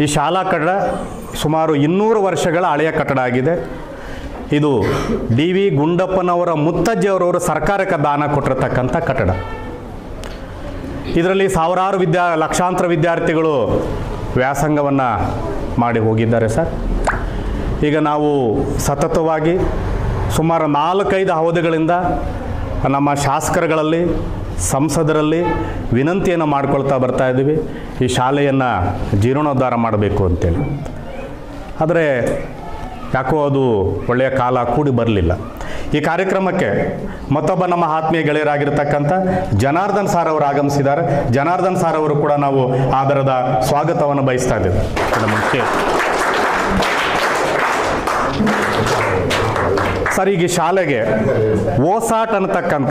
ಈ ಶಾಲಾ ಕಟ್ಟಡ ಸುಮಾರು ಇನ್ನೂರು ವರ್ಷಗಳ ಹಳೆಯ ಕಟ್ಟಡ ಆಗಿದೆ ಇದು ಡಿ ವಿ ಗುಂಡಪ್ಪನವರ ಮುತ್ತಜ್ಜಿಯವರವರು ಸರ್ಕಾರಕ್ಕೆ ದಾನ ಕೊಟ್ಟಿರತಕ್ಕಂಥ ಕಟ್ಟಡ ಇದರಲ್ಲಿ ಸಾವಿರಾರು ವಿದ್ಯಾ ಲಕ್ಷಾಂತರ ವಿದ್ಯಾರ್ಥಿಗಳು ವ್ಯಾಸಂಗವನ್ನು ಮಾಡಿ ಹೋಗಿದ್ದಾರೆ ಸರ್ ಈಗ ನಾವು ಸತತವಾಗಿ ಸುಮಾರು ನಾಲ್ಕೈದು ಅವಧಿಗಳಿಂದ ನಮ್ಮ ಶಾಸಕರುಗಳಲ್ಲಿ ಸಂಸದರಲ್ಲಿ ವಿನಂತಿಯನ್ನು ಮಾಡ್ಕೊಳ್ತಾ ಬರ್ತಾ ಇದ್ದೀವಿ ಈ ಶಾಲೆಯನ್ನು ಜೀರ್ಣೋದ್ಧಾರ ಮಾಡಬೇಕು ಅಂತೇಳಿ ಆದರೆ ಯಾಕೋ ಅದು ಒಳ್ಳೆಯ ಕಾಲ ಕೂಡಿ ಬರಲಿಲ್ಲ ಈ ಕಾರ್ಯಕ್ರಮಕ್ಕೆ ಮತ್ತೊಬ್ಬ ನಮ್ಮ ಆತ್ಮೀಯ ಗೆಳೆಯರಾಗಿರ್ತಕ್ಕಂಥ ಜನಾರ್ದನ್ ಸಾರ್ ಅವರು ಆಗಮಿಸಿದ್ದಾರೆ ಜನಾರ್ದನ್ ಸಾರ್ ಅವರು ಕೂಡ ನಾವು ಆದರದ ಸ್ವಾಗತವನ್ನು ಬಯಸ್ತಾ ಇದ್ದೇವೆ ಇದು ಮುಖ್ಯ ಸರ್ ಈಗ ಈ ಶಾಲೆಗೆ ಓಸಾಟ್ ಅನ್ನತಕ್ಕಂಥ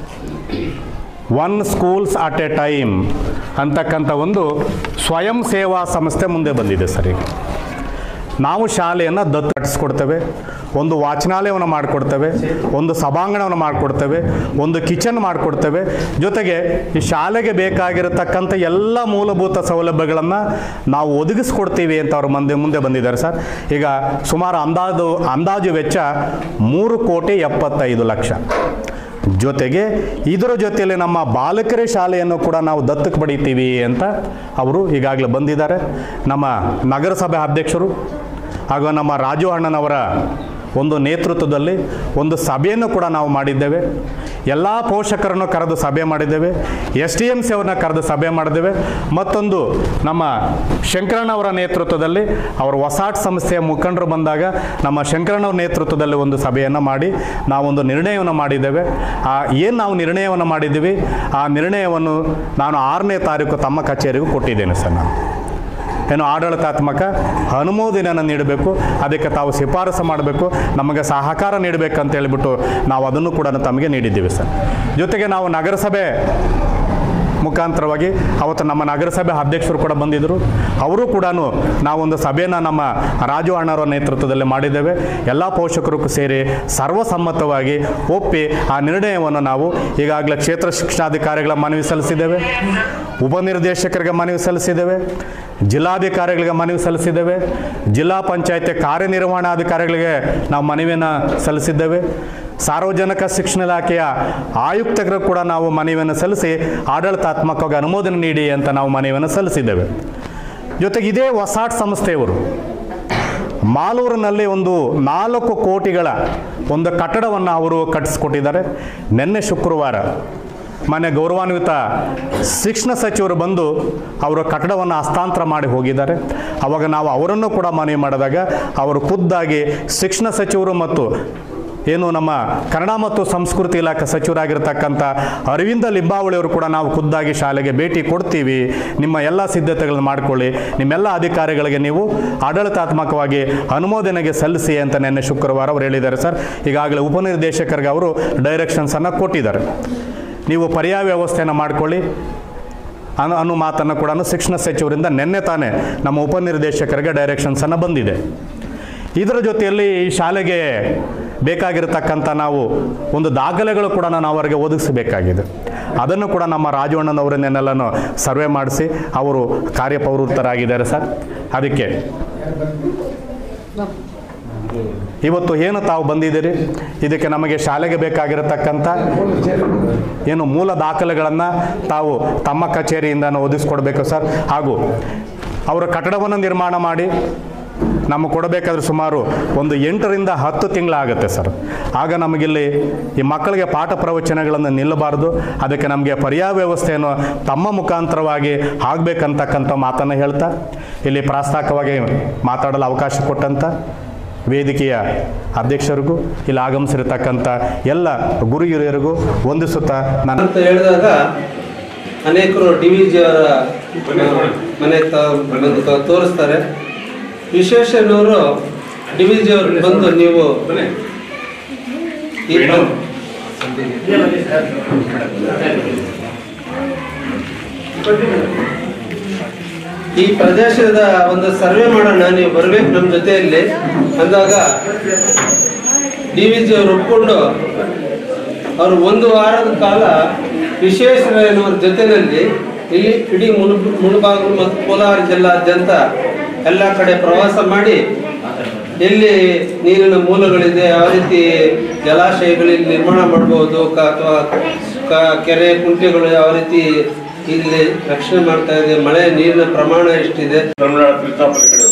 one schools at a time ಅಂತಕ್ಕಂಥ ಒಂದು ಸ್ವಯಂ ಸೇವಾ ಸಂಸ್ಥೆ ಮುಂದೆ ಬಂದಿದೆ ಸರ್ ಈಗ ನಾವು ಶಾಲೆಯನ್ನು ದತ್ತಟ್ಟಿಸ್ಕೊಡ್ತೇವೆ ಒಂದು ವಾಚನಾಲಯವನ್ನು ಮಾಡಿಕೊಡ್ತೇವೆ ಒಂದು ಸಭಾಂಗಣವನ್ನು ಮಾಡಿಕೊಡ್ತೇವೆ ಒಂದು ಕಿಚನ್ ಮಾಡಿಕೊಡ್ತೇವೆ ಜೊತೆಗೆ ಈ ಶಾಲೆಗೆ ಬೇಕಾಗಿರತಕ್ಕಂಥ ಎಲ್ಲ ಮೂಲಭೂತ ಸೌಲಭ್ಯಗಳನ್ನು ನಾವು ಒದಗಿಸ್ಕೊಡ್ತೀವಿ ಅಂತ ಅವ್ರ ಮುಂದೆ ಮುಂದೆ ಬಂದಿದ್ದಾರೆ ಸರ್ ಈಗ ಸುಮಾರು ಅಂದಾಜು ಅಂದಾಜು ವೆಚ್ಚ ಮೂರು ಕೋಟಿ ಎಪ್ಪತ್ತೈದು ಲಕ್ಷ ಜೊತೆಗೆ ಇದರ ಜೊತೆಯಲ್ಲಿ ನಮ್ಮ ಬಾಲಕರ ಶಾಲೆಯನ್ನು ಕೂಡ ನಾವು ದತ್ತಕ್ಕೆ ಪಡಿತೀವಿ ಅಂತ ಅವರು ಈಗಾಗಲೇ ಬಂದಿದ್ದಾರೆ ನಮ್ಮ ನಗರಸಭೆ ಅಧ್ಯಕ್ಷರು ಹಾಗೂ ನಮ್ಮ ರಾಜು ಅಣ್ಣನವರ ಒಂದು ನೇತೃತ್ವದಲ್ಲಿ ಒಂದು ಸಭೆಯನ್ನು ಕೂಡ ನಾವು ಮಾಡಿದ್ದೇವೆ ಎಲ್ಲ ಪೋಷಕರನ್ನು ಕರೆದು ಸಭೆ ಮಾಡಿದ್ದೇವೆ ಎಸ್ ಟಿ ಎಮ್ ಸಿ ಅವ್ರನ್ನ ಕರೆದು ಸಭೆ ಮಾಡಿದ್ದೇವೆ ಮತ್ತೊಂದು ನಮ್ಮ ಶಂಕರಣ್ಣವರ ನೇತೃತ್ವದಲ್ಲಿ ಅವರ ಹೊಸಾಟ್ ಸಂಸ್ಥೆಯ ಮುಖಂಡರು ಬಂದಾಗ ನಮ್ಮ ಶಂಕರಣ್ಣವ್ರ ನೇತೃತ್ವದಲ್ಲಿ ಒಂದು ಸಭೆಯನ್ನು ಮಾಡಿ ನಾವೊಂದು ನಿರ್ಣಯವನ್ನು ಮಾಡಿದ್ದೇವೆ ಆ ಏನು ನಾವು ನಿರ್ಣಯವನ್ನು ಮಾಡಿದ್ದೀವಿ ಆ ನಿರ್ಣಯವನ್ನು ನಾನು ಆರನೇ ತಾರೀಕು ತಮ್ಮ ಕಚೇರಿಗೂ ಕೊಟ್ಟಿದ್ದೇನೆ ಸರ್ ನಾನು ಏನು ಆಡಳಿತಾತ್ಮಕ ಅನುಮೋದನೆಯನ್ನು ನೀಡಬೇಕು ಅದಕ್ಕೆ ತಾವು ಶಿಫಾರಸು ಮಾಡಬೇಕು ನಮಗೆ ಸಹಕಾರ ನೀಡಬೇಕಂತ ಹೇಳಿಬಿಟ್ಟು ನಾವು ಅದನ್ನು ಕೂಡ ತಮಗೆ ನೀಡಿದ್ದೀವಿ ಸರ್ ಜೊತೆಗೆ ನಾವು ನಗರಸಭೆ ಮುಖಾಂತರವಾಗಿ ಅವತ್ತು ನಮ್ಮ ನಗರಸಭೆ ಅಧ್ಯಕ್ಷರು ಕೂಡ ಬಂದಿದ್ದರು ಅವರು ಕೂಡ ನಾವೊಂದು ಸಭೆಯನ್ನು ನಮ್ಮ ರಾಜು ಅಣ್ಣವರ ನೇತೃತ್ವದಲ್ಲಿ ಮಾಡಿದ್ದೇವೆ ಎಲ್ಲ ಪೋಷಕರು ಸೇರಿ ಸರ್ವಸಮ್ಮತವಾಗಿ ಒಪ್ಪಿ ಆ ನಿರ್ಣಯವನ್ನು ನಾವು ಈಗಾಗಲೇ ಕ್ಷೇತ್ರ ಶಿಕ್ಷಣಾಧಿಕಾರಿಗಳ ಮನವಿ ಸಲ್ಲಿಸಿದ್ದೇವೆ ಉಪನಿರ್ದೇಶಕರಿಗೆ ಮನವಿ ಸಲ್ಲಿಸಿದ್ದೇವೆ ಜಿಲ್ಲಾಧಿಕಾರಿಗಳಿಗೆ ಮನವಿ ಸಲ್ಲಿಸಿದ್ದೇವೆ ಜಿಲ್ಲಾ ಪಂಚಾಯತಿ ಕಾರ್ಯನಿರ್ವಹಣಾಧಿಕಾರಿಗಳಿಗೆ ನಾವು ಮನವಿಯನ್ನು ಸಲ್ಲಿಸಿದ್ದೇವೆ ಸಾರ್ವಜನಿಕ ಶಿಕ್ಷಣ ಇಲಾಖೆಯ ಆಯುಕ್ತರು ಕೂಡ ನಾವು ಮನವಿಯನ್ನು ಸಲ್ಲಿಸಿ ಆಡಳಿತಾತ್ಮಕವಾಗಿ ಅನುಮೋದನೆ ನೀಡಿ ಅಂತ ನಾವು ಮನವಿಯನ್ನು ಸಲ್ಲಿಸಿದ್ದೇವೆ ಜೊತೆಗೆ ಇದೇ ಹೊಸಾಟ್ ಸಂಸ್ಥೆಯವರು ಮಾಲೂರಿನಲ್ಲಿ ಒಂದು ನಾಲ್ಕು ಕೋಟಿಗಳ ಒಂದು ಕಟ್ಟಡವನ್ನು ಅವರು ಕಟ್ಟಿಸ್ಕೊಟ್ಟಿದ್ದಾರೆ ನಿನ್ನೆ ಶುಕ್ರವಾರ ಮಾನ್ಯ ಗೌರವಾನ್ವಿತ ಶಿಕ್ಷಣ ಸಚಿವರು ಬಂದು ಅವರು ಕಟ್ಟಡವನ್ನು ಹಸ್ತಾಂತರ ಮಾಡಿ ಹೋಗಿದ್ದಾರೆ ಅವಾಗ ನಾವು ಅವರನ್ನು ಕೂಡ ಮನವಿ ಮಾಡಿದಾಗ ಅವರು ಖುದ್ದಾಗಿ ಶಿಕ್ಷಣ ಸಚಿವರು ಮತ್ತು ಏನು ನಮ್ಮ ಕನ್ನಡ ಮತ್ತು ಸಂಸ್ಕೃತಿ ಇಲಾಖೆ ಸಚಿವರಾಗಿರ್ತಕ್ಕಂಥ ಅರವಿಂದ ಲಿಂಬಾವಳಿಯವರು ಕೂಡ ನಾವು ಖುದ್ದಾಗಿ ಶಾಲೆಗೆ ಭೇಟಿ ಕೊಡ್ತೀವಿ ನಿಮ್ಮ ಎಲ್ಲ ಸಿದ್ಧತೆಗಳನ್ನು ಮಾಡಿಕೊಳ್ಳಿ ನಿಮ್ಮೆಲ್ಲ ಅಧಿಕಾರಿಗಳಿಗೆ ನೀವು ಆಡಳಿತಾತ್ಮಕವಾಗಿ ಅನುಮೋದನೆಗೆ ಸಲ್ಲಿಸಿ ಅಂತ ನಿನ್ನೆ ಶುಕ್ರವಾರ ಅವರು ಹೇಳಿದ್ದಾರೆ ಸರ್ ಈಗಾಗಲೇ ಉಪನಿರ್ದೇಶಕರಿಗೆ ಅವರು ಡೈರೆಕ್ಷನ್ಸನ್ನು ಕೊಟ್ಟಿದ್ದಾರೆ ನೀವು ಪರ್ಯಾಯ ವ್ಯವಸ್ಥೆಯನ್ನು ಮಾಡಿಕೊಳ್ಳಿ ಅನ್ನೋ ಅನ್ನೋ ಮಾತನ್ನು ಕೂಡ ಶಿಕ್ಷಣ ಸಚಿವರಿಂದ ನಿನ್ನೆ ತಾನೇ ನಮ್ಮ ಉಪನಿರ್ದೇಶಕರಿಗೆ ಡೈರೆಕ್ಷನ್ಸನ್ನು ಬಂದಿದೆ ಇದರ ಜೊತೆಯಲ್ಲಿ ಈ ಶಾಲೆಗೆ ಬೇಕಾಗಿರತಕ್ಕಂಥ ನಾವು ಒಂದು ದಾಖಲೆಗಳು ಕೂಡ ನಾವು ಅವರಿಗೆ ಒದಗಿಸಬೇಕಾಗಿದೆ ಅದನ್ನು ಕೂಡ ನಮ್ಮ ರಾಜವಣ್ಣನವರನ್ನೆಲ್ಲನೂ ಸರ್ವೆ ಮಾಡಿಸಿ ಅವರು ಕಾರ್ಯಪ್ರವೃತ್ತರಾಗಿದ್ದಾರೆ ಸರ್ ಅದಕ್ಕೆ ಇವತ್ತು ಏನು ತಾವು ಬಂದಿದ್ದೀರಿ ಇದಕ್ಕೆ ನಮಗೆ ಶಾಲೆಗೆ ಬೇಕಾಗಿರತಕ್ಕಂಥ ಏನು ಮೂಲ ದಾಖಲೆಗಳನ್ನು ತಾವು ತಮ್ಮ ಕಚೇರಿಯಿಂದ ಒದಗಿಸ್ಕೊಡ್ಬೇಕು ಸರ್ ಹಾಗೂ ಅವರ ಕಟ್ಟಡವನ್ನು ನಿರ್ಮಾಣ ಮಾಡಿ ನಮಗೆ ಕೊಡಬೇಕಾದ್ರೆ ಸುಮಾರು ಒಂದು ಎಂಟರಿಂದ ಹತ್ತು ತಿಂಗಳಾಗುತ್ತೆ ಸರ್ ಆಗ ನಮಗಿಲ್ಲಿ ಈ ಮಕ್ಕಳಿಗೆ ಪಾಠ ಪ್ರವಚನಗಳನ್ನು ನಿಲ್ಲಬಾರ್ದು ಅದಕ್ಕೆ ನಮಗೆ ಪರ್ಯಾಯ ವ್ಯವಸ್ಥೆಯನ್ನು ತಮ್ಮ ಮುಖಾಂತರವಾಗಿ ಆಗಬೇಕಂತಕ್ಕಂಥ ಮಾತನ್ನು ಹೇಳ್ತಾ ಇಲ್ಲಿ ಪ್ರಾಸ್ತಾವಿಕವಾಗಿ ಮಾತಾಡಲು ಅವಕಾಶ ಕೊಟ್ಟಂಥ ವೇದಿಕೆಯ ಅಧ್ಯಕ್ಷರಿಗೂ ಇಲ್ಲಿ ಆಗಮಿಸಿರತಕ್ಕಂಥ ಎಲ್ಲ ಗುರು ಹಿರಿಯರಿಗೂ ವಂದಿಸುತ್ತಾ ನಾನು ಅಂತ ಹೇಳಿದಾಗ ಅನೇಕರು ಡಿ ವಿ ಜಿ ಅವರ ಮನೆ ತ- ಬಂದು ತ- ತೋರಿಸ್ತಾರೆ ವಿಶ್ವೇಶ್ವರನವರು ಡಿ ವಿ ಜಿ ಅವರು ಬಂದು ನೀವು ಈ ಪ್ರ- ಈ ಪ್ರದೇಶದ ಒಂದು ಸರ್ವೆ ಮಾಡೋಣ ನೀವು ಬರ್ಬೇಕು ನಮ್ಮ ಜೊತೆಯಲ್ಲಿ ಅಂದಾಗ ಡಿ ವಿ ಜಿ ಅವರು ಒಪ್ಕೊಂಡು ಅವರು ಒಂದು ವಾರದ ಕಾಲ ವಿಶ್ವೇಶ್ವರಯ್ಯನವರ ಜೊತೆಯಲ್ಲಿ ಇಲ್ಲಿ ಇಡೀ ಮುಳು ಮುಳುಬಾಗಿಲು ಮತ್ತು ಕೋಲಾರ ಜಿಲ್ಲಾದ್ಯಂತ ಎಲ್ಲ ಕಡೆ ಪ್ರವಾಸ ಮಾಡಿ ಎಲ್ಲಿ ನೀರಿನ ಮೂಲಗಳಿದೆ ಯಾವ ರೀತಿ ಜಲಾಶಯಗಳಲ್ಲಿ ನಿರ್ಮಾಣ ಮಾಡಬಹುದು ಅಥವಾ ಕ- ಕೆರೆ ಕುಂಟೆಗಳು ಯಾವ ರೀತಿ ಇಲ್ಲಿ ರಕ್ಷಣೆ ಮಾಡ್ತಾ ಇದೆ ಮಳೆ ನೀರಿನ ಪ್ರಮಾಣ ಎಷ್ಟಿದೆ ತಮಿಳುನಾಡು ತಿರುಚಾಪಲ್ಲಿ ಕಡೆ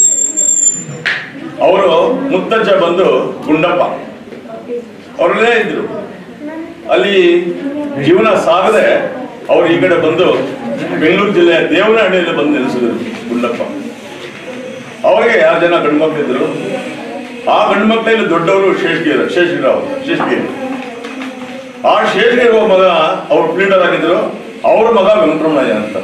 ಅವರು ಮುತ್ತಜ್ಜ ಬಂದು ಗುಂಡಪ್ಪ ಅವರಲ್ಲೇ ಇದ್ರು ಅಲ್ಲಿ ಜೀವನ ಸಾಗದೆ ಅವ್ರು ಈ ಕಡೆ ಬಂದು ಬೆಂಗಳೂರು ಜಿಲ್ಲೆಯ ದೇವನಹಳ್ಳಿಯಲ್ಲಿ ಬಂದು ನೆಲೆಸಿದ್ರು ಗುಂಡಪ್ಪ ಅವರಿಗೆ ಯಾರು ಜನ ಗಂಡು ಮಕ್ಕಳಿದ್ರು ಆ ಗಂಡು ಮಕ್ಕಳಲ್ಲಿ ದೊಡ್ಡವರು ಶೇಷಗಿರಿ ಶೇಷಗಿರಾವ್ ಶೇಷಗಿರಿ ಆ ಶೇಷಗಿರಿ ಒಬ್ಬ ಮಗ ಅವ್ರು ಪ್ಲೀಡರ್ ಆಗಿದ್ರು ಅವ್ರ ಮಗ ವೆಂಕಟರಮಣಯ್ಯ ಅಂತ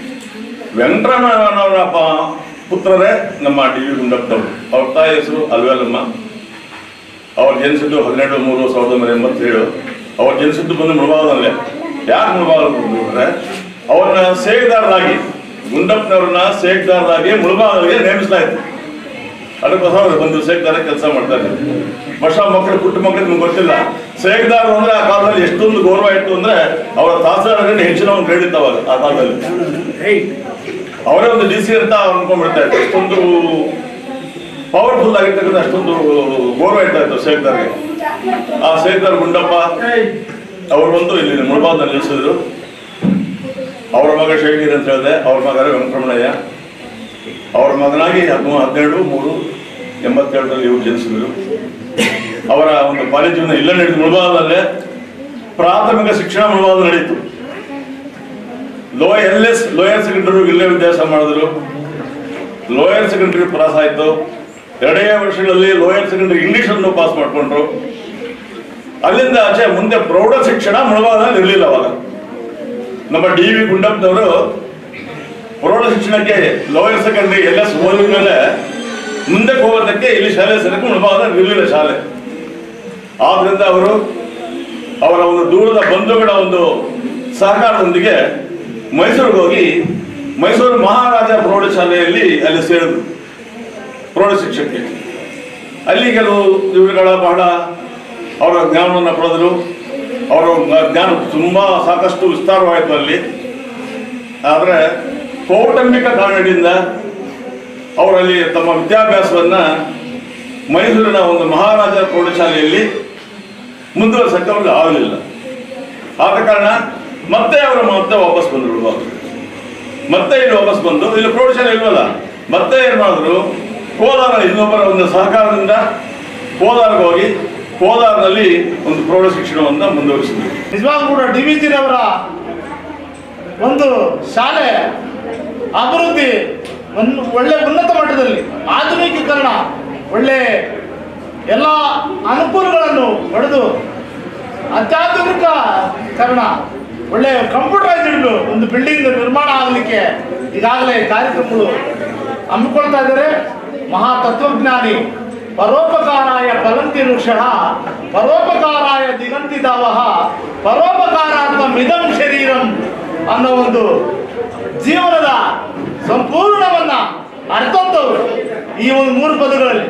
ವೆಂಕಟರಮಣವರಪ್ಪ ಪುತ್ರರೇ ನಮ್ಮ ಡಿ ವಿ ಗುಂಡಪ್ಪನವರು ಅವ್ರ ತಾಯಿ ಹೆಸರು ಅಲ್ವೇಲಮ್ಮ ಅವ್ರು ಜನಿಸಿದ್ದು ಹದಿನೆಂಟು ಮೂರು ಸಾವಿರದ ಒಂಬೈನೂರ ಎಂಬತ್ತೇಳು ಅವ್ರು ಜನಿಸಿದ್ದು ಬಂದು ಮುಳಬಾಗದಲ್ಲೇ ಯಾಕೆ ಮುಳಬಾಗ ಅಂದ್ರೆ ಅವ್ರನ್ನ ಸೇಗ್ದಾರರಾಗಿ ಗುಂಡಪ್ಪನವ್ರನ್ನ ಸೇಗ್ದಾರರಾಗಿ ಮುಳಬಾಗಲ್ಗೆ ನೇಮಿಸಲಾಯ್ತು ಅದಕ್ಕೋಸ್ಕರ ಅವ್ರು ಬಂದು ಸೇಗ್ದಾರ ಕೆಲಸ ಮಾಡ್ತಾ ಇದ್ದಾರೆ ವರ್ಷ ಮಕ್ಕಳು ಪುಟ್ಟ ಮಕ್ಕಳು ನಿಮ್ಗೆ ಗೊತ್ತಿಲ್ಲ ಸೇಗ್ದಾರ ಅಂದ್ರೆ ಆ ಕಾಲದಲ್ಲಿ ಎಷ್ಟೊಂದು ಗೌರವ ಇತ್ತು ಅಂದ್ರೆ ಅವರ ತಾಸರಗಂಡು ಹೆಚ್ಚಿನ ಒಂದು ಕ್ರೆಡಿಟ್ ಅವಾಗ ಆ ಕಾಲದಲ್ಲಿ ಅವರೇ ಒಂದು ಡಿ ಸಿ ಅಂತ ಅನ್ಕೊಂಡ್ಬಿಡ್ತಾ ಇತ್ತು ಅಷ್ಟೊಂದು ಪವರ್ಫುಲ್ ಆಗಿರ್ತಕ್ಕಂಥ ಅಷ್ಟೊಂದು ಗೌರವ ಇರ್ತಾ ಇತ್ತು ಸೇಗ್ದಾರ್ಗೆ ಆ ಸೇಗ್ದಾರ್ ಗುಂಡಪ್ಪ ಅವರು ಬಂದು ಇಲ್ಲಿ ಮುಳಬಾಗ್ನಲ್ಲಿ ನಿಲ್ಲಿಸಿದ್ರು ಅವರ ಮಗ ಶೇಖೀರ್ ಅಂತ ಹೇಳಿದೆ ಅವ್ರ ಮಗ ವೆಂಕಟರಮಣಯ್ಯ ಅವರ ಮಗನಾಗಿ ಹದಿಮೂರು ಹದಿನೇಳು ಮೂರು ಎಂಬತ್ತೇಳರಲ್ಲಿ ಇವರು ಜನಿಸಿದ್ರು ಅವರ ಒಂದು ಕಾಲೇಜ್ ಜೀವನ ಇಲ್ಲೇ ನಡೆದು ಮುಳಬಾಗದಲ್ಲೇ ಪ್ರಾಥಮಿಕ ಶಿಕ್ಷಣ ಮುಳಬಾಗ ನಡೀತು low L S lower secondary ಇಲ್ಲೇ ವಿದ್ಯಾಭ್ಯಾಸ ಮಾಡಿದ್ರು ಲೋಯರ್ ಸೆಕೆಂಡರಿ ಪಾಸ್ ಆಯ್ತು ಎರಡೇ ವರ್ಷಗಳಲ್ಲಿ ಲೋಯರ್ ಸೆಕೆಂಡರಿ ಇಂಗ್ಲಿಷ್ ಅನ್ನು ಪಾಸ್ ಮಾಡ್ಕೊಂಡ್ರು ಅಲ್ಲಿಂದ ಆಚೆ ಮುಂದೆ ಪ್ರೌಢ ಶಿಕ್ಷಣ ಮುಳಬಾಗದಲ್ಲಿ ಇರಲಿಲ್ಲ ಅವಾಗ ನಮ್ಮ ಡಿ ವಿ ಗುಂಡಪ್ಪನವರು ಪ್ರೌಢ ಶಿಕ್ಷಣಕ್ಕೆ ಲೋಯರ್ ಸೆಕೆಂಡರಿ ಎಲ್ ಎಸ್ ಓದಿದ ಮೇಲೆ ಮುಂದೆ ಹೋಗೋದಕ್ಕೆ ಇಲ್ಲಿ ಶಾಲೆ ಸೇರಕ್ಕೆ ಮುಳಬಾಗದಲ್ಲಿ ಇರಲಿಲ್ಲ ಶಾಲೆ ಆದ್ರಿಂದ ಅವರು ಅವರ ಒಂದು ದೂರದ ಬಂಧುಗಳ ಒಂದು ಸಹಕಾರದೊಂದಿಗೆ ಮೈಸೂರಿಗೆ ಹೋಗಿ ಮೈಸೂರು ಮಹಾರಾಜ ಪ್ರೌಢಶಾಲೆಯಲ್ಲಿ ಅಲ್ಲಿ ಸೇರಿದ್ರು ಪ್ರೌಢ ಶಿಕ್ಷಕಕ್ಕೆ ಅಲ್ಲಿ ಕೆಲವು ಇವರುಗಳ ಬಹಳ ಅವರ ಜ್ಞಾನವನ್ನು ಪಡೆದರು ಅವರ ಜ್ಞಾನ ತುಂಬಾ ಸಾಕಷ್ಟು ವಿಸ್ತಾರವಾಯಿತು ಅಲ್ಲಿ ಆದರೆ ಕೌಟುಂಬಿಕ ಕಾರಣದಿಂದ ಅವರಲ್ಲಿ ತಮ್ಮ ವಿದ್ಯಾಭ್ಯಾಸವನ್ನ ಮೈಸೂರಿನ ಒಂದು ಮಹಾರಾಜ ಪ್ರೌಢಶಾಲೆಯಲ್ಲಿ ಮುಂದುವರ್ಸಕ್ಕೆ ಅವ್ರಿಗೆ ಆಗಲಿಲ್ಲ ಆದ ಕಾರಣ ಮತ್ತೆ ಅವರು ಮತ್ತೆ ವಾಪಸ್ ಬಂದರು ಇವಾಗ ಮತ್ತೆ ಇಲ್ಲಿ ವಾಪಸ್ ಬಂದು ಇಲ್ಲಿ ಪ್ರೌಢಶಾಲೆ ಇಲ್ವಲ್ಲ ಮತ್ತೆ ಏನ್ ಮಾಡಿದ್ರು ಕೋಲಾರ ಇನ್ನೊಬ್ಬರ ಒಂದು ಸಹಕಾರದಿಂದ ಕೋಲಾರ್ಗೆ ಹೋಗಿ ಕೋಲಾರದಲ್ಲಿ ಒಂದು ಪ್ರೌಢ ಶಿಕ್ಷಣವನ್ನು ಮುಂದುವರಿಸಿದ್ರು ನಿಜವಾಗ್ಲೂ ಕೂಡ ಡಿ ವಿ ಜಿರವರ ಒಂದು ಶಾಲೆ ಅಭಿವೃದ್ಧಿ ಒಂದು ಒಳ್ಳೆ ಉನ್ನತ ಮಟ್ಟದಲ್ಲಿ ಆಧುನಿಕೀಕರಣ ಒಳ್ಳೆ ಎಲ್ಲ ಅನುಕೂಲಗಳನ್ನು ಪಡೆದು ಅತ್ಯಾಧುನಿಕೀಕರಣ ಒಳ್ಳೆ ಕಂಪ್ಯೂಟರೈಸ್ಡ್ ಒಂದು ಬಿಲ್ಡಿಂಗ್ ನಿರ್ಮಾಣ ಆಗಲಿಕ್ಕೆ ಈಗಾಗಲೇ ಕಾರ್ಯಕ್ರಮಗಳು ಹಮ್ಮಿಕೊಳ್ತಾ ಇದ್ದಾರೆ ಮಹಾ ತತ್ವಜ್ಞಾನಿ ಪರೋಪಕಾರಾಯ ಫಲಂತಿ ವೃಕ್ಷಃ ಪರೋಪಕಾರಾಯ ದಿಗಂತಿ ದಾವಹ ಪರೋಪಕಾರಾತ್ಮ ಮಿದಂ ಶರೀರಂ ಅನ್ನೋ ಒಂದು ಜೀವನದ ಸಂಪೂರ್ಣವನ್ನ ಅರ್ಥಂತವ್ರು ಈ ಒಂದು ಮೂರು ಪದಗಳಲ್ಲಿ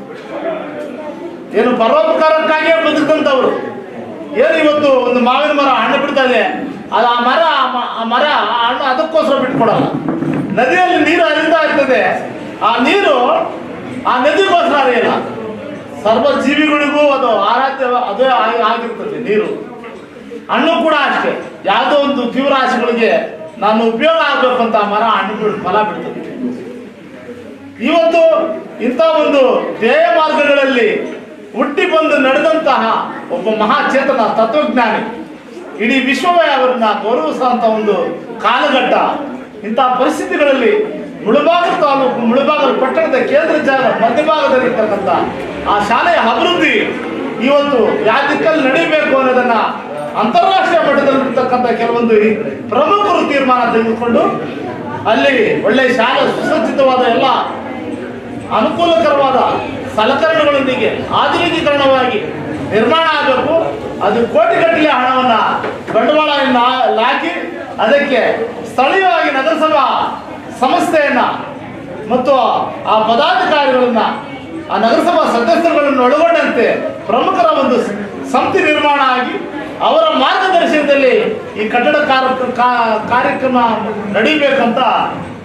ಏನು ಪರೋಪಕಾರಕ್ಕಾಗಿಯೇ ಬದುಕಂತವ್ರು ಏನು ಇವತ್ತು ಒಂದು ಮಾವಿನ ಮರ ಹಣ್ಣು ಬಿಡ್ತಾ ಇದೆ ಅದು ಆ ಮರ ಆ ಮ- ಆ ಮರ ಆ ಹಣ್ಣು ಅದಕ್ಕೋಸ್ಕರ ಬಿಟ್ಕೊಡಲ್ಲ ನದಿಯಲ್ಲಿ ನೀರು ಹರಿತಾ ಇರ್ತದೆ ಆ ನೀರು ಆ ನದಿಗೋಸ್ಕರ ಹರಿಯಲ್ಲ ಸರ್ವ ಜೀವಿಗಳಿಗೂ ಅದು ಆರಾಧ್ಯ ಅದೇ ಆಗಿ- ಆಗಿರ್ತದೆ ನೀರು ಹಣ್ಣು ಕೂಡ ಅಷ್ಟೇ ಯಾವುದೋ ಒಂದು ಜೀವರಾಶಿಗಳಿಗೆ ನಾನು ಉಪಯೋಗ ಆಗಬೇಕು ಅಂತ ಆ ಮರ ಹಣ್ಣು ಬಿಡ್ ಫಲ ಬಿಡ್ತದೆ ಇವತ್ತು ಇಂಥ ಒಂದು ಧ್ಯೇಯ ಮಾರ್ಗಗಳಲ್ಲಿ ಹುಟ್ಟಿ ಬಂದು ನಡೆದಂತಹ ಒಬ್ಬ ಮಹಾಚೇತನ ತತ್ವಜ್ಞಾನಿ ಇಡೀ ವಿಶ್ವವೇ ಅವರನ್ನ ಗೌರವಿಸುವಂತ ಒಂದು ಕಾಲಘಟ್ಟ ಇಂತಹ ಪರಿಸ್ಥಿತಿಗಳಲ್ಲಿ ಮುಳುಬಾಗಲು ತಾಲೂಕು ಮುಳುಬಾಗಲು ಪಟ್ಟಣದ ಕೇಂದ್ರ ಜಾಗ ಮಧ್ಯಭಾಗದಲ್ಲಿರ್ತಕ್ಕಂಥ ಆ ಶಾಲೆಯ ಅಭಿವೃದ್ಧಿ ಇವತ್ತು ಯಾವ ದಿಕ್ಕಲ್ಲಿ ನಡೀಬೇಕು ಅನ್ನೋದನ್ನ ಅಂತಾರಾಷ್ಟ್ರೀಯ ಮಟ್ಟದಲ್ಲಿರ್ತಕ್ಕಂಥ ಕೆಲವೊಂದು ಈ ಪ್ರಮುಖರು ತೀರ್ಮಾನ ತೆಗೆದುಕೊಂಡು ಅಲ್ಲಿ ಒಳ್ಳೆ ಶಾಲೆ ಸುಸಜ್ಜಿತವಾದ ಎಲ್ಲ ಅನುಕೂಲಕರವಾದ ಸಲಕರಣೆಗಳೊಂದಿಗೆ ಆಧುನಿಕೀಕರಣವಾಗಿ ನಿರ್ಮಾಣ ಆಗಬೇಕು ಅದು ಕೋಟಿಗಟ್ಟಲೆ ಹಣವನ್ನ ಬಂಡವಾಳವನ್ನು ಹಾ- ಹಾಕಿ ಅದಕ್ಕೆ ಸ್ಥಳೀಯವಾಗಿ ನಗರಸಭಾ ಸಂಸ್ಥೆಯನ್ನ ಮತ್ತು ಆ ಪದಾಧಿಕಾರಿಗಳನ್ನ ಆ ನಗರಸಭಾ ಸದಸ್ಯರುಗಳನ್ನು ಒಳಗೊಂಡಂತೆ ಪ್ರಮುಖರ ಒಂದು ಸ- ಸಮಿತಿ ನಿರ್ಮಾಣ ಆಗಿ ಅವರ ಮಾರ್ಗದರ್ಶನದಲ್ಲಿ ಈ ಕಟ್ಟಡ ಕಾರ್ಯ ಕಾ- ಕಾರ್ಯಕ್ರಮ ನಡೀಬೇಕಂತ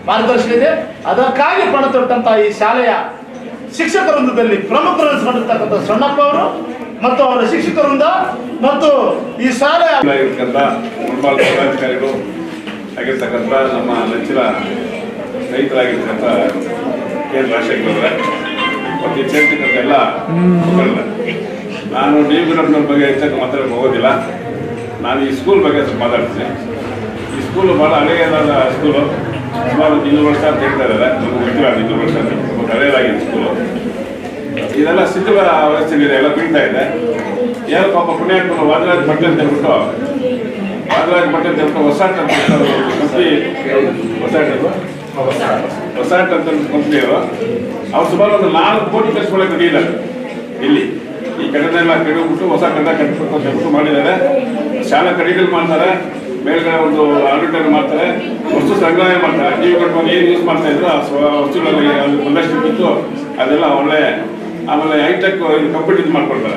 ಮಾರ್ಗದರ್ಶನ ಇದೆ ಅದಕ್ಕಾಗಿ ಪಣ ತೊಟ್ಟಂತಹ ಈ ಶಾಲೆಯ ಶಿಕ್ಷಕ ವೃಂದದಲ್ಲಿ ಪ್ರಮುಖರೆನಿಸಿಕೊಂಡಿರ್ತಕ್ಕಂಥ ಸಣ್ಣಪ್ಪ ಅವರು ಮತ್ತು ಅವರ ಶಿಕ್ಷಕ ವೃಂದ ಮತ್ತು ಈ ಶಾಲೆಯ ಆಗಿರ್ತಕ್ಕಂಥ ಮುನ್ಪಾಲ್ ಪದಾಧಿಕಾರಿಗಳು ಆಗಿರ್ತಕ್ಕಂಥ ನಮ್ಮ ನೆಚ್ಚಿನ ಸ್ನೇಹಿತರಾಗಿರ್ತಕ್ಕಂಥ ಕೆ ಎನ್ ರಾಜಶೇಖರ್ ಅವರೇ ಮತ್ತು ಇಲ್ಲಿ ಸೇರ್ತಕ್ಕಂಥ ಎಲ್ಲ ಮುಖಂಡರೇ. ನಾನು ಡಿ ಗುಣಪ್ಪನವ್ರ ಬಗ್ಗೆ ಹೆಚ್ಚಾಗಿ ಮಾತಾಡಕ್ಕೆ ಹೋಗೋದಿಲ್ಲ ನಾನು ಈ ಸ್ಕೂಲ್ ಬಗ್ಗೆ ಸ್ವಲ್ಪ ಮಾತಾಡ್ತೀನಿ ಈ ಸ್ಕೂಲು ಭಾಳ ಹಳೆಯದಾದ ಸ್ಕೂಲು ಸುಮಾರು ಒಂದು ಇನ್ನೂರು ವರ್ಷ ಅಂತ ಹೇಳ್ತಾ ಇದ್ದಾರೆ ನಮ್ಗೆ ಗೊತ್ತಿಲ್ಲ ಅದು ಇನ್ನೂರು ವರ್ಷ ಅಂತ ಸ್ವಲ್ಪ ಹಳೆಯದಾಗಿದೆ ಸ್ಕೂಲು ಇದೆಲ್ಲ ಸಿದ್ಧಗಳ ವ್ಯವಸ್ಥೆಗಳಿದೆ ಎಲ್ಲ ಬೀಳ್ತಾ ಇದೆ ಏನು ಪಾಪ ಪುಣ್ಯಾತ್ಮರು ವಾದರಾಜ್ ಭಟ್ ಅಂತ ಹೇಳ್ಬಿಟ್ಟು ವಾದರಾಜ್ ಭಟ್ ಅಂತ ಹೇಳ್ಬಿಟ್ಟು ಹೊಸಾಟ್ ಅಂತ ಕಂಪ್ನಿ ಹೊಸಾಟ್ ಅದು? ಹೊಸಾಟ್ ಅಂತ ಕಂಪ್ನಿಯವರು ಅವ್ರು ಸುಮಾರು ಒಂದು ನಾಲ್ಕು ಕೋಟಿ ಖರ್ಚು ರೆಡಿಯಿದ್ದಾರೆ ಇಲ್ಲಿ ಈ ಕಡೆನೆಲ್ಲ ಕೆಡಬಿಟ್ಟು ಹೊಸ ಕಡೆ ಕಟ್ಟಬೇಕು ಅಂತ ಹೇಳ್ಬಿಟ್ಟು ಮಾಡಿದ್ದಾರೆ ಶಾಲಾ ಕಡೆಗಳು ಮಾಡ್ತಾರೆ ಮೇಲ್ಗಡೆ ಒಂದು ಅಡ್ವರ್ಟೈಸ್ ಮಾಡ್ತಾರೆ ವಸ್ತು ಸಂಗ್ರಹಣೆ ಮಾಡ್ತಾರೆ ನೀವು ಕಟ್ಕೊಂಡು ಏನು ಯೂಸ್ ಮಾಡ್ತಾ ಇದ್ರು ಆ ಸ್ವ ವಸ್ತುಗಳಲ್ಲಿ ಅದು ಒಂದಷ್ಟು ಬಿತ್ತು ಅದೆಲ್ಲ ಒಳ್ಳೆ ಆಮೇಲೆ ಹೈಟೆಕ್ ಕಂಪ್ಯೂಟರ್ ಇದು ಮಾಡ್ಕೊಳ್ತಾರೆ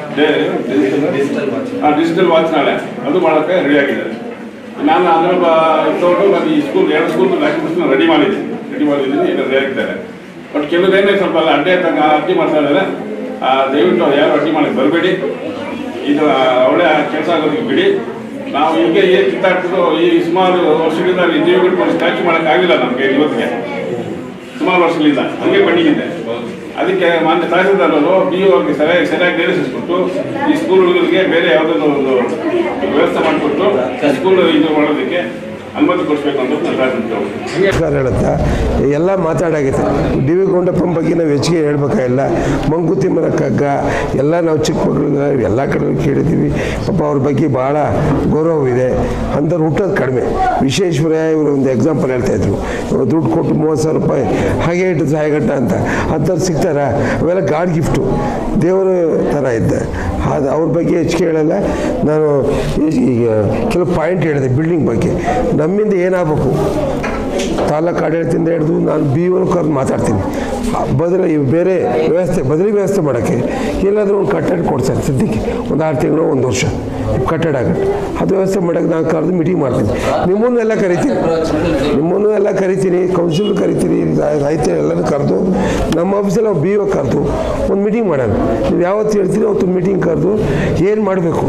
ಡಿಜಿಟಲ್ ವಾಚ್ ನಾಳೆ ಅದು ಮಾಡೋಕ್ಕೆ ರೆಡಿ ಆಗಿದ್ದಾರೆ ನಾನು ಅದರ ತಗೊಂಡು ನಾನು ಈ ಸ್ಕೂಲ್ ಎರಡು ಸ್ಕೂಲ್ ಡಾಕ್ಯುಮೆಂಟ್ಸ್ನ ರೆಡಿ ಮಾಡಿದ್ದೀನಿ ರೆಡಿ ಮಾಡಿದ್ದೀನಿ ಈಗ ರೆಡಿ ಆಗಿದ್ದಾರೆ ಬಟ್ ಕೆಲವ್ರು ಏನೇ ಸ್ವಲ್ಪ ಎಲ್ಲ ಅಡ್ಡೆ ತಗ ಅಡ್ಡಿ ಮಾಡ್ತಾ ಇದ್ದಾರೆ ಆ, ದಯವಿಟ್ಟು ಯಾರು ಅಡ್ಡಿ ಮಾಡಕ್ಕೆ ಬರಬೇಡಿ ಇದು ಒಳ್ಳೆ ಕೆಲಸ ಆಗೋದಕ್ಕೆ ಬಿಡಿ ನಾವು ಈಗ ಏನು ಕಿತ್ತಾಡ್ಬಿಟ್ಟು ಈ ಸುಮಾರು ವರ್ಷಗಳಿಂದ ಈ ಜೀವಗಳು ಸ್ಟ್ಯಾಚು ಮಾಡೋಕ್ಕಾಗಿಲ್ಲ ನಮಗೆ ಇವತ್ತಿಗೆ ಸುಮಾರು ವರ್ಷಗಳಿಂದ ಹಂಗೆ ಪೆಂಡಿಂಗ್ ಅದಕ್ಕೆ ಮಾನ್ಯ ತಹಸೀಲ್ದಾರ್ ಅವರು ಬಿ ಅವ್ರಿಗೆ ಸರಿಯಾಗಿ ಸರಿಯಾಗಿ ನಿರ್ದೇಶಿಸ್ಬಿಟ್ಟು ಈ ಸ್ಕೂಲ್ ಹುಡುಗರಿಗೆ ಬೇರೆ ಯಾವುದಾದ್ರು ಒಂದು ವ್ಯವಸ್ಥೆ ಮಾಡಿಕೊಟ್ಟು ಸ್ಕೂಲ್ ಇದು ಮಾಡೋದಕ್ಕೆ ಅನುಮತಿ ಕೊಡಿಸ್ಬೇಕು ಅಂತ ನಾನು ತಹಸೀಲ್ದಾರ್ ಸರ್ ಹೇಳುತ್ತಾ ಎಲ್ಲ ಮಾತಾಡಾಗೈತೆ ಡಿ ವಿ ಗುಂಡಪ್ಪನ ಬಗ್ಗೆ ನಾವು ಹೆಚ್ಚಿಗೆ ಹೇಳ್ಬೇಕಾಗಿಲ್ಲ ಮಂಕುತಿಮ್ಮನ ಕಗ್ಗ ಎಲ್ಲ ನಾವು ಚಿಕ್ಕ ಮಕ್ಕಳಿಗೆ ಎಲ್ಲ ಕಡೆ ಕೇಳಿದ್ದೀವಿ ಪಾಪ ಅವ್ರ ಬಗ್ಗೆ ಭಾಳ ಗೌರವವಿದೆ ಅಂಥವ್ರು ಹುಟ್ಟೋದು ಕಡಿಮೆ ವಿಶ್ವೇಶ್ವರಯ್ಯ ಇವರು ಒಂದು ಎಕ್ಸಾಂಪಲ್ ಹೇಳ್ತಾ ಇದ್ರು ಇವ್ರು ದುಡ್ಡು ಕೊಟ್ಟು ಮೂವತ್ತು ಸಾವಿರ ರೂಪಾಯಿ ಹಾಗೆ ಇಟ್ಟು ಸಾಯಗಟ್ಟ ಅಂತ ಅಂಥವ್ರು ಸಿಗ್ತಾರ ಅವೆಲ್ಲ ಗಾಡ್ ಗಿಫ್ಟು ದೇವರ ಥರ ಇದ್ದ ಅದು ಅವ್ರ ಬಗ್ಗೆ ಹೆಚ್ಚಿಗೆ ಹೇಳಲ್ಲ ನಾನು ಈ- ಈಗ ಕೆಲವು ಪಾಯಿಂಟ್ ಹೇಳಿದೆ ಬಿಲ್ಡಿಂಗ್ ಬಗ್ಗೆ ನಮ್ಮಿಂದ ಏನಾಗಬೇಕು ತಾಲೂಕು ಆಡಳಿತದಿಂದ ಹಿಡಿದು ನಾನು ಬಿ ಒನ್ ಕರೆದು ಮಾತಾಡ್ತೀನಿ ಬದಲು ಇವ್ ಬೇರೆ ವ್ಯವಸ್ಥೆ ಬದಲಿ ವ್ಯವಸ್ಥೆ ಮಾಡೋಕ್ಕೆ ಎಲ್ಲಾದರೂ ಒಂದು ಕಟ್ಟಡ ಕೊಡ್ತಾರೆ ಸದ್ಯಕ್ಕೆ ಒಂದು ಆರು ತಿಂಗಳು ಒಂದು ವರ್ಷ ಕಟ್ಟಡ ಆಗತ್ತೆ ಅದು ವ್ಯವಸ್ಥೆ ಮಾಡೋಕ್ಕೆ ನಾನು ಕರೆದು ಮೀಟಿಂಗ್ ಮಾಡ್ತೀನಿ ನಿಮ್ಮನ್ನೆಲ್ಲ ಕರಿತೀನಿ ನಿಮ್ಮನ್ನು ಎಲ್ಲ ಕರಿತೀನಿ ಕೌನ್ಸಿಲ್ ಕರಿತೀನಿ ರೈತ ಎಲ್ಲರೂ ಕರೆದು ನಮ್ಮ ಆಫೀಸಲ್ಲಿ ನಾವು ಬಿ ಒ ಕರೆದು ಒಂದು ಮೀಟಿಂಗ್ ಮಾಡೋಣ ನೀವು ಯಾವತ್ತು ಹೇಳ್ತೀರಿ ಅವತ್ತು ಮೀಟಿಂಗ್ ಕರೆದು ಏನು ಮಾಡಬೇಕು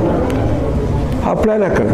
ಆ ಪ್ಲ್ಯಾನ್ ಹಾಕೋಣ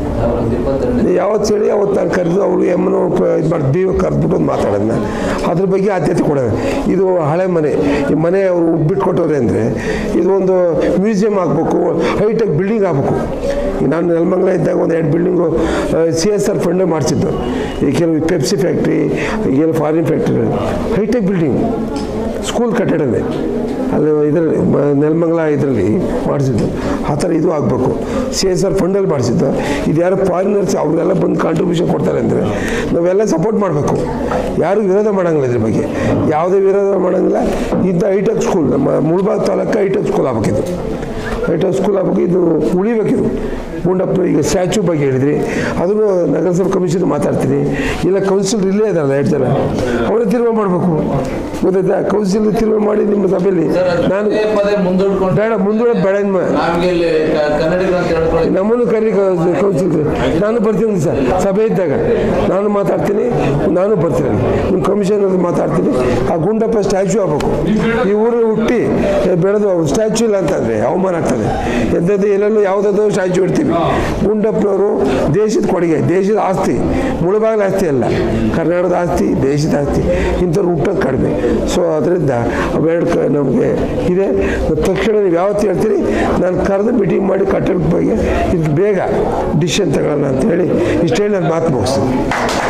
ಯಾವತ್ತು ಹೇಳಿ ಅವತ್ತು ನಾನು ಕರೆದು ಅವರು ಎಮ್ಮನು ಇದು ಮಾಡಿ ಬಿ ಕರೆದ್ಬಿಟ್ಟು ಒಂದು ಮಾತಾಡೋದನ್ನ ಅದ್ರ ಬಗ್ಗೆ ಆದ್ಯತೆ ಕೊಡೋಣ ಇದು ಹಳೆ ಮನೆ ಈ ಮನೆ ಅವರು ಬಿಟ್ಕೊಟ್ಟವ್ರೆ ಅಂದರೆ ಇದು ಒಂದು ಮ್ಯೂಸಿಯಂ ಆಗಬೇಕು ಹೈಟೆಕ್ ಬಿಲ್ಡಿಂಗ್ ಆಗಬೇಕು ಈಗ ನಾನು ನೆಲಮಂಗಲ ಇದ್ದಾಗ ಒಂದು ಎರಡು ಬಿಲ್ಡಿಂಗು ಸಿ ಎಸ್ ಆರ್ ಫಂಡೇ ಮಾಡಿಸಿದ್ದು ಈ ಕೆಲವು ಪೆಪ್ಸಿ ಫ್ಯಾಕ್ಟ್ರಿ ಈಗೆಲ್ಲ foreign factory hitech building school ಕಟ್ಟಡನೇ ಅಲ್ಲಿ ಇದರಲ್ಲಿ ನೆಲಮಂಗಲ ಇದರಲ್ಲಿ ಮಾಡಿಸಿದ್ದು ಆ ಥರ ಇದು ಆಗಬೇಕು ಸಿ ಎಸ್ ಆರ್ ಫಂಡಲ್ಲಿ ಮಾಡಿಸಿದ್ದು ಇದು ಯಾರು ಫಾರಿನರ್ಸ್ ಅವರೆಲ್ಲ ಬಂದು ಕಾಂಟ್ರಿಬ್ಯೂಷನ್ ಕೊಡ್ತಾರೆ ಅಂದರೆ ನಾವೆಲ್ಲ ಸಪೋರ್ಟ್ ಮಾಡಬೇಕು ಯಾರು ವಿರೋಧ ಮಾಡೋಂಗಿಲ್ಲ ಇದ್ರ ಬಗ್ಗೆ ಯಾವುದೇ ವಿರೋಧ ಮಾಡೋಂಗಿಲ್ಲ ಇದ್ದ ಹೈಟೆಕ್ ಸ್ಕೂಲ್ ನಮ್ಮ ಮುಳ್ಬಾಗ್ ತಾಲೂಕು ಹೈಟೆಕ್ ಸ್ಕೂಲ್ ಆಗಬೇಕಿದು ಹೈಟೆಕ್ ಸ್ಕೂಲ್ ಆಗಬೇಕು ಇದು ಉಳಿಬೇಕಿದು ಗುಂಡಪ್ಪನ ಈಗ ಸ್ಟ್ಯಾಚ್ಯೂ ಬಗ್ಗೆ ಹೇಳಿದ್ರಿ ಅದನ್ನು ನಗರಸಭಾ ಕಮಿಷನ್ ಮಾತಾಡ್ತೀನಿ ಇಲ್ಲ ಕೌನ್ಸಿಲ್ ಇಲ್ಲೇ ಇದಾರಲ್ಲ ಎರಡು ಜನ ಅವರೇ ತೀರ್ಮಾನ ಮಾಡಬೇಕು ಗೊತ್ತಾಯ್ತಾ ಕೌನ್ಸಿಲ್ ತೀರ್ಮಾನ ಮಾಡಿ ನಿಮ್ಮ ಸಭೆಯಲ್ಲಿ ನಾನು ಪದೇ ಪದೇ ಮುಂದೂಡ್ಕೊಂಡು ಬೇಡ ಮುಂದೂಡೋದು ಬೇಡ ಇನ್ಮ ನಮ್ಗೆ ಇಲ್ಲಿ ಕ- ಕನ್ನಡಿಗರು ಅಂತ ಹೇಳ್ಕೊಳ್ಳಿ ನಮ್ಮನ್ನು ಕರಿ ಕೌನ್ಸಿಲ್ ನಾನು ಬರ್ತೀನಿ ಸರ್ ಸಭೆ ಇದ್ದಾಗ ನಾನು ಮಾತಾಡ್ತೀನಿ ನಾನು ಬರ್ತೀನಿ ನಿಮ್ಮ ಕಮಿಷನರ್ ಮಾತಾಡ್ತೀನಿ ಆ ಗುಂಡಪ್ಪ ಸ್ಟ್ಯಾಚ್ಯೂ ಆಗಬೇಕು ಈ ಊರು ಹುಟ್ಟಿ ಬೆಳೆದು ಸ್ಟ್ಯಾಚ್ಯೂ ಇಲ್ಲ ಅಂತಂದರೆ ಅವಮಾನ ಆಗ್ತದೆ ಎಂಥದ್ದು ಎಲ್ಲೆಲ್ಲೂ ಯಾವುದಾದ್ರು ಸ್ಟ್ಯಾಚ್ಯೂ ಇಡ್ತೀವಿ ಗುಂಡಪ್ಪನವರು ದೇಶದ ಕೊಡುಗೆ ದೇಶದ ಆಸ್ತಿ ಮುಳುಬಾಗಿಲ ಆಸ್ತಿ ಅಲ್ಲ ಕರ್ನಾಟಕದ ಆಸ್ತಿ ದೇಶದ ಆಸ್ತಿ ಇಂಥವ್ರು ಹುಟ್ಟೋದು ಕಡಿಮೆ ಸೊ ಅದರಿಂದ ಅವೆರಡು ಕ ನಮಗೆ ಇದೆ ತಕ್ಷಣ ನೀವು ಯಾವತ್ತು ಹೇಳ್ತೀರಿ ನಾನು ಕರೆದು ಮೀಟಿಂಗ್ ಮಾಡಿ ಕಟ್ಟಡದ ಬಗ್ಗೆ ಇದು ಬೇಗ ಡಿಸಿಷನ್ ತಗೊಳ್ಳೋಣ ಅಂತ ಹೇಳಿ ಇಷ್ಟು ಹೇಳಿ ನಾನು ಮಾತು ಮುಗಿಸ್ತೀನಿ